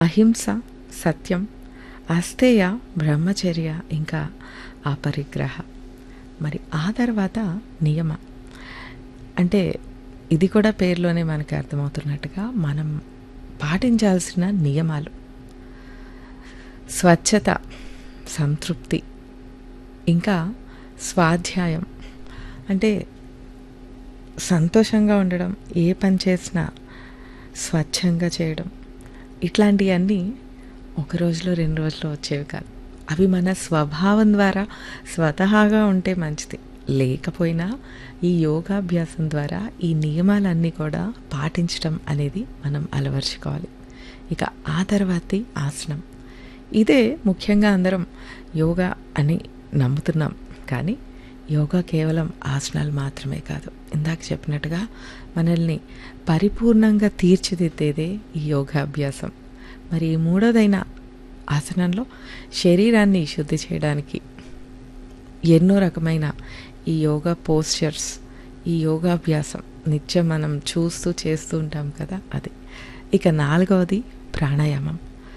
అహింస సత్యం అస్తేయ బ్రహ్మచర్య ఇంకా అపరిగ్రహ మరి ఆ తర్వాత నియమ అంటే ఇది కూడా పేరులోనే మనకి అర్థమవుతున్నట్టుగా మనం పాటించాల్సిన నియమాలు స్వచ్ఛత సంతృప్తి ఇంకా స్వాధ్యాయం అంటే సంతోషంగా ఉండడం ఏ పని చేసినా స్వచ్ఛంగా చేయడం ఇట్లాంటివన్నీ ఒక రోజులో రెండు రోజుల్లో వచ్చేవి కాదు అవి మన స్వభావం ద్వారా స్వతహాగా ఉంటే మంచిది లేకపోయినా ఈ యోగాభ్యాసం ద్వారా ఈ నియమాలన్నీ కూడా పాటించడం అనేది మనం అలవర్చుకోవాలి ఇక ఆ తర్వాతి ఆసనం ఇదే ముఖ్యంగా అందరం యోగా అని నమ్ముతున్నాం కానీ యోగా కేవలం ఆసనాలు మాత్రమే కాదు ఇందాక చెప్పినట్టుగా మనల్ని పరిపూర్ణంగా తీర్చిదిద్దేదే ఈ యోగాభ్యాసం మరి ఈ మూడోదైన ఆసనంలో శరీరాన్ని శుద్ధి చేయడానికి ఎన్నో రకమైన ఈ యోగా పోస్చర్స్ ఈ యోగాభ్యాసం నిత్యం మనం చూస్తూ చేస్తూ ఉంటాం కదా అది ఇక నాలుగవది ప్రాణాయామం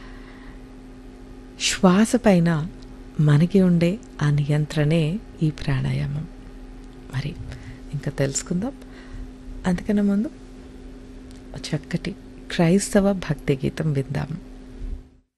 శ్వాస పైన మనకి ఉండే ఆ నియంత్రణే ఈ ప్రాణాయామం మరి ఇంకా తెలుసుకుందాం అందుకన్నా ముందు చక్కటి క్రైస్తవ భక్తి గీతం విందాం